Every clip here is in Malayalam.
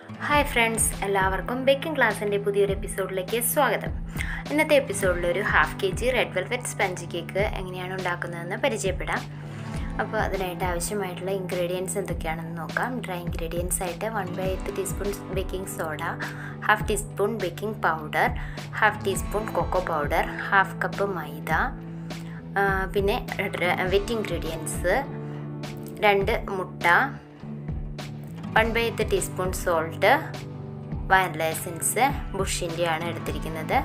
ഹായ് ഫ്രണ്ട്സ് എല്ലാവർക്കും ബേക്കിംഗ് ക്ലാസ്സിൻ്റെ പുതിയൊരു എപ്പിസോഡിലേക്ക് സ്വാഗതം ഇന്നത്തെ എപ്പിസോഡിൽ ഒരു half K G red velvet sponge cake എങ്ങനെയാണ് ഉണ്ടാക്കുന്നതെന്ന് പരിചയപ്പെടാം അപ്പോൾ അതിനായിട്ട് ആവശ്യമായിട്ടുള്ള ഇൻഗ്രീഡിയൻസ് എന്തൊക്കെയാണെന്ന് നോക്കാം ഡ്രൈ ഇൻഗ്രീഡിയൻസ് ആയിട്ട് one by eight teaspoon baking soda half teaspoon baking powder half teaspoon cocoa powder half cup maida ആ, പിന്നെ വെറ്റ് ഇൻഗ്രീഡിയൻസ് രണ്ട് മുട്ട one by eight teaspoon salt vanilla essence ബുഷിൻ്റെ ആണ് എടുത്തിരിക്കുന്നത്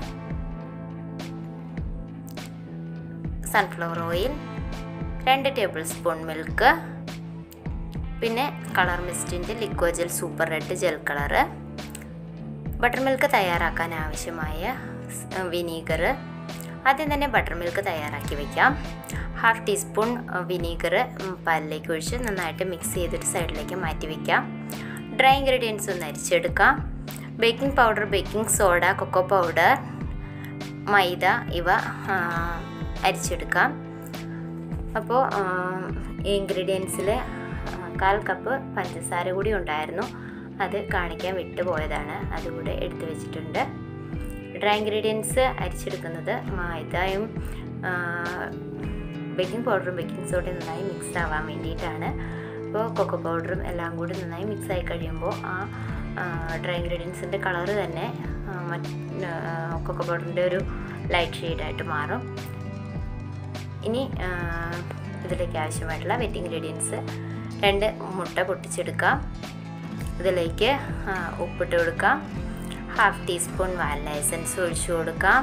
സൺഫ്ലവർ ഓയിൽ രണ്ട് ടേബിൾ സ്പൂൺ മിൽക്ക് പിന്നെ കളർ മിസ്റ്റിൻ്റെ ലിക്വജൽ super red gel colour butter buttermilk തയ്യാറാക്കാൻ ആവശ്യമായ വിനീഗർ ആദ്യം തന്നെ ബട്ടർ മിൽക്ക് തയ്യാറാക്കി വെക്കാം ഹാഫ് ടീസ്പൂൺ വിനീഗർ പാലിലേക്ക് ഒഴിച്ച് നന്നായിട്ട് മിക്സ് ചെയ്തിട്ട് സൈഡിലേക്ക് മാറ്റി വയ്ക്കാം ഡ്രൈ ഇൻഗ്രീഡിയൻസ് ഒന്ന് അരിച്ചെടുക്കാം baking powder baking soda cocoa powder maida ഇവ ആ, അരിച്ചെടുക്കാം അപ്പോൾ ഈ ഇൻഗ്രീഡിയൻസിൽ കാൽ കപ്പ് പഞ്ചസാര കൂടി ഉണ്ടായിരുന്നു അത് കാണിക്കാൻ വിട്ടുപോയതാണ് അതുകൂടെ എടുത്തു വെച്ചിട്ടുണ്ട് ഡ്രൈ ഇൻഗ്രീഡിയൻസ് അരിച്ചെടുക്കുന്നത് മൈദയും ബേക്കിംഗ് പൗഡറും ബേക്കിംഗ് സോഡയും നന്നായി മിക്സ് ആവാൻ വേണ്ടിയിട്ടാണ് അപ്പോൾ കൊക്കോ പൗഡറും എല്ലാം കൂടി നന്നായി മിക്സ് ആയി കഴിയുമ്പോൾ ആ ഡ്രൈ ഇൻഗ്രീഡിയൻസിൻ്റെ കളറ് തന്നെ ആ, മറ്റ് കൊക്കോ പൗഡറിൻ്റെ ഒരു ലൈറ്റ് ഷെയ്ഡായിട്ട് മാറും ഇനി ആ, ഇതിലേക്ക് ആവശ്യമായിട്ടുള്ള വെറ്റ് ഇൻഗ്രീഡിയൻസ് രണ്ട് മുട്ട പൊട്ടിച്ചെടുക്കാം ഇതിലേക്ക് ആ, ഉപ്പിട്ട് കൊടുക്കാം ഹാഫ് ടീസ്പൂൺ വാനില എസൻസ് ഒഴിച്ചു കൊടുക്കാം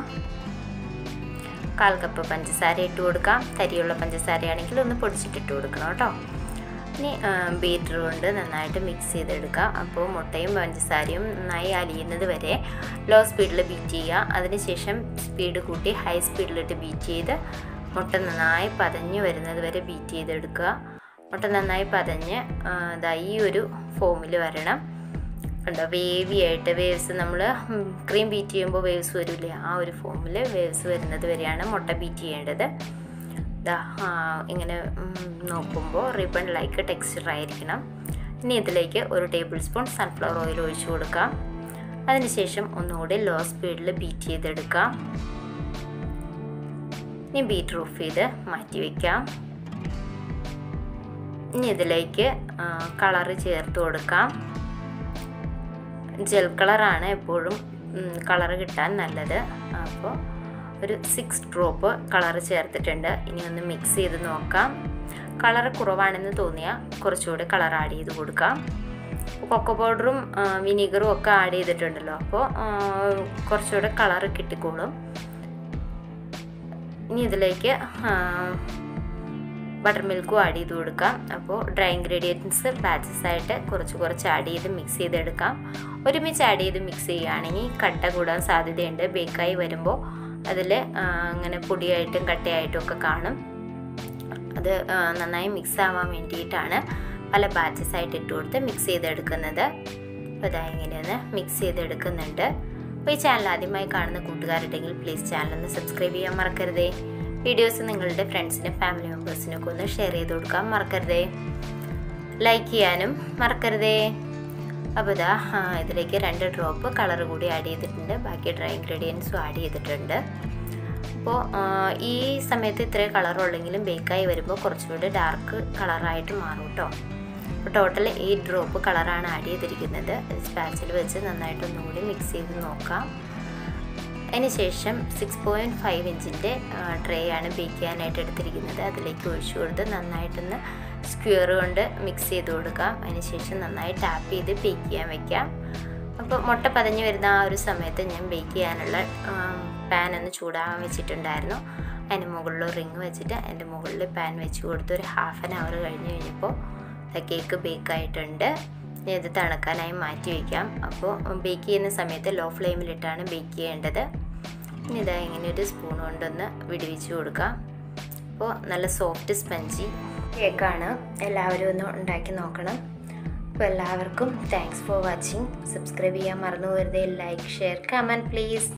കാൽ കപ്പ് പഞ്ചസാര ഇട്ട് കൊടുക്കാം തരിയുള്ള പഞ്ചസാരയാണെങ്കിൽ ഒന്ന് പൊടിച്ചിട്ടിട്ട് കൊടുക്കണം കേട്ടോ ഇനി ബീറ്റർ കൊണ്ട് നന്നായിട്ട് മിക്സ് ചെയ്തെടുക്കാം അപ്പോൾ മുട്ടയും പഞ്ചസാരയും നന്നായി അലിയുന്നത് വരെ ലോ സ്പീഡിൽ ബീറ്റ് ചെയ്യുക അതിനുശേഷം സ്പീഡ് കൂട്ടി ഹൈ സ്പീഡിലിട്ട് ബീറ്റ് ചെയ്ത് മുട്ട നന്നായി പതഞ്ഞ് വരുന്നത് വരെ ബീറ്റ് ചെയ്തെടുക്കുക മുട്ട നന്നായി പതഞ്ഞ് ആ, ദാ ഈ ഒരു ഫോമിൽ വരണം കണ്ടോ വേവി ആയിട്ട് വേവ്സ് നമ്മൾ ക്രീം ബീറ്റ് ചെയ്യുമ്പോൾ വേവ്സ് വരില്ലേ ആ ഒരു ഫോമിൽ വേവ്സ് വരുന്നത് വരെയാണ് മുട്ട ബീറ്റ് ചെയ്യേണ്ടത് ദാ ആ, ഇങ്ങനെ ഉം, നോക്കുമ്പോൾ റിബൺ ലൈക്ക് ടെക്സ്ചർ ആയിരിക്കണം ഇനി ഇതിലേക്ക് ഒരു ടേബിൾ സ്പൂൺ സൺഫ്ലവർ ഓയിൽ ഒഴിച്ചു കൊടുക്കാം അതിനുശേഷം ഒന്നുകൂടി ലോ സ്പീഡിൽ ബീറ്റ് ചെയ്തെടുക്കാം ഇനി ബീറ്റർ ഓഫ് ചെയ്ത് മാറ്റി വയ്ക്കാം ഇനി ഇതിലേക്ക് കളറ് ചേർത്ത് കൊടുക്കാം ജെൽ കളറാണ് എപ്പോഴും കളറ് കിട്ടാൻ നല്ലത് അപ്പോൾ ഒരു സിക്സ് ഡ്രോപ്പ് കളറ് ചേർത്തിട്ടുണ്ട് ഇനി ഒന്ന് മിക്സ് ചെയ്ത് നോക്കാം കളറ് കുറവാണെന്ന് തോന്നിയാൽ കുറച്ചുകൂടി കളർ ആഡ് ചെയ്ത് കൊടുക്കാം കൊക്കോ പൗഡറും വിനീഗറും ഒക്കെ ആഡ് ചെയ്തിട്ടുണ്ടല്ലോ അപ്പോൾ കുറച്ചുകൂടെ കളറ് കിട്ടിക്കോളും ഇനി ഇതിലേക്ക് ബട്ടർ മിൽക്കും ആഡ് ചെയ്ത് കൊടുക്കാം അപ്പോൾ ഡ്രൈ ഇൻഗ്രീഡിയൻസ് ബാച്ചസ് ആയിട്ട് കുറച്ച് കുറച്ച് ആഡ് ചെയ്ത് മിക്സ് ചെയ്തെടുക്കാം ഒരുമിച്ച് ആഡ് ചെയ്ത് മിക്സ് ചെയ്യുകയാണെങ്കിൽ കട്ട കൂടാൻ സാധ്യതയുണ്ട് ബേക്കായി വരുമ്പോൾ അതിൽ അങ്ങനെ പൊടിയായിട്ടും കട്ടയായിട്ടും ഒക്കെ കാണും അത് ആ, നന്നായി മിക്സ് ആവാൻ വേണ്ടിയിട്ടാണ് പല ബാച്ചസ് ആയിട്ട് ഇട്ട് കൊടുത്ത് മിക്സ് ചെയ്തെടുക്കുന്നത് അപ്പോൾ ഇതാ ഇങ്ങനെയൊന്ന് മിക്സ് ചെയ്തെടുക്കുന്നുണ്ട് അപ്പോൾ ഈ ചാനൽ ആദ്യമായി കാണുന്ന കൂട്ടുകാരുണ്ടെങ്കിൽ പ്ലീസ് ചാനൽ ഒന്ന് സബ്സ്ക്രൈബ് ചെയ്യാൻ മറക്കരുതേ വീഡിയോസ് നിങ്ങളുടെ ഫ്രണ്ട്സിനും ഫാമിലി മെമ്പേഴ്സിനൊക്കെ ഒന്ന് ഷെയർ ചെയ്ത് കൊടുക്കാൻ മറക്കരുതേ ലൈക്ക് ചെയ്യാനും മറക്കരുതേ അപ്പോൾ ഇതാ ആ, ഇതിലേക്ക് രണ്ട് ഡ്രോപ്പ് കളർ കൂടി ആഡ് ചെയ്തിട്ടുണ്ട് ബാക്കി ഡ്രൈ ഇൻഗ്രീഡിയൻസും ആഡ് ചെയ്തിട്ടുണ്ട് അപ്പോൾ ഈ സമയത്ത് ഇത്രയും കളറുള്ളെങ്കിലും ബേക്കായി വരുമ്പോൾ കുറച്ചുകൂടി ഡാർക്ക് കളറായിട്ട് മാറും കേട്ടോ അപ്പോൾ ടോട്ടൽ എയ്റ്റ് ഡ്രോപ്പ് കളറാണ് ആഡ് ചെയ്തിരിക്കുന്നത് സ്പാച്ചിൽ വെച്ച് നന്നായിട്ട് ഒന്നുകൂടി മിക്സ് ചെയ്ത് നോക്കാം അതിനുശേഷം സിക്സ് പോയിൻറ്റ് ഫൈവ് ഇഞ്ചിൻ്റെ ട്രേ ആണ് ബേക്ക് ചെയ്യാനായിട്ട് എടുത്തിരിക്കുന്നത് അതിലേക്ക് ഒഴിച്ചു കൊടുത്ത് നന്നായിട്ടൊന്ന് സ്ക്വയർ കൊണ്ട് മിക്സ് ചെയ്ത് കൊടുക്കാം അതിനുശേഷം നന്നായി ടാപ്പ് ചെയ്ത് ബേക്ക് ചെയ്യാൻ വെക്കാം അപ്പോൾ മുട്ട പതഞ്ഞ് വരുന്ന ആ ഒരു സമയത്ത് ഞാൻ ബേക്ക് ചെയ്യാനുള്ള പാൻ ഒന്ന് ചൂടാകാൻ വെച്ചിട്ടുണ്ടായിരുന്നു അതിന് മുകളിൽ റിങ് വെച്ചിട്ട് അതിൻ്റെ മുകളിൽ പാൻ വെച്ച് കൊടുത്ത് ഒരു ഹാഫ് ആൻ അവർ കഴിഞ്ഞ് കഴിഞ്ഞപ്പോൾ കേക്ക് ബേക്ക് ആയിട്ടുണ്ട് ഇനി ഇത് തണുക്കാനായി മാറ്റി വയ്ക്കാം അപ്പോൾ ബേക്ക് ചെയ്യുന്ന സമയത്ത് ലോ ഫ്ലെയിമിലിട്ടാണ് ബേക്ക് ചെയ്യേണ്ടത് ഇനി ഇതാ ഇങ്ങനെ ഒരു സ്പൂൺ കൊണ്ടൊന്ന് വിടുവിച്ച് കൊടുക്കാം അപ്പോൾ നല്ല സോഫ്റ്റ് സ്പഞ്ചി കേക്കാണ് എല്ലാവരും ഒന്ന് ഉണ്ടാക്കി നോക്കണം അപ്പോൾ എല്ലാവർക്കും താങ്ക്സ് ഫോർ വാച്ചിങ് സബ്സ്ക്രൈബ് ചെയ്യാൻ മറന്നു പോകരുതേ ലൈക്ക് ഷെയർ കമൻറ്റ് പ്ലീസ്